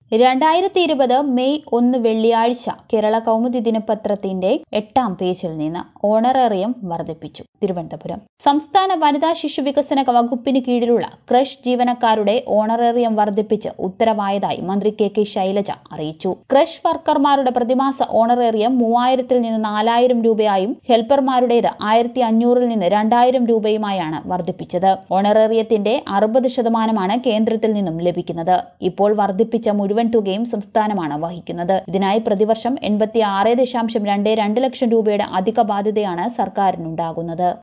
രണ്ടായിരത്തി ഇരുപത് മെയ് ഒന്ന് വെള്ളിയാഴ്ച കേരള കൗമുദി ദിനപത്രത്തിന്റെ എട്ടാം പേജിൽ നിന്ന് ഓണറേറിയം വർദ്ധിപ്പിച്ചു തിരുവനന്തപുരം സംസ്ഥാന വനിതാ ശിശു വികസന വകുപ്പിന് കീഴിലുള്ള ക്രഷ് ജീവനക്കാരുടെ ഓണറേറിയം വർദ്ധിപ്പിച്ച് ഉത്തരവായതായി മന്ത്രി കെ കെ ശൈലജ അറിയിച്ചു ക്രഷ് വർക്കർമാരുടെ പ്രതിമാസ ഓണറേറിയം മൂവായിരത്തിൽ നിന്ന് നാലായിരം രൂപയായും ഹെൽപ്പർമാരുടേത് ആയിരത്തി അഞ്ഞൂറിൽ നിന്ന് രണ്ടായിരം രൂപയുമായാണ് വർദ്ധിപ്പിച്ചത് ഓണറേറിയത്തിന്റെ അറുപത് ശതമാനമാണ് കേന്ദ്രത്തിൽ നിന്നും ലഭിക്കുന്നത് ഇപ്പോൾ വർദ്ധിപ്പിച്ച മുഴുവൻ തുകയും സംസ്ഥാനമാണ് വഹിക്കുന്നത് ഇതിനായി പ്രതിവർഷം എൺപത്തി ആറ് ദശാംശം രണ്ട് രണ്ട് ലക്ഷം രൂപയുടെ അധിക ബാധ്യതയാണ് സർക്കാരിനുണ്ടാകുന്നത്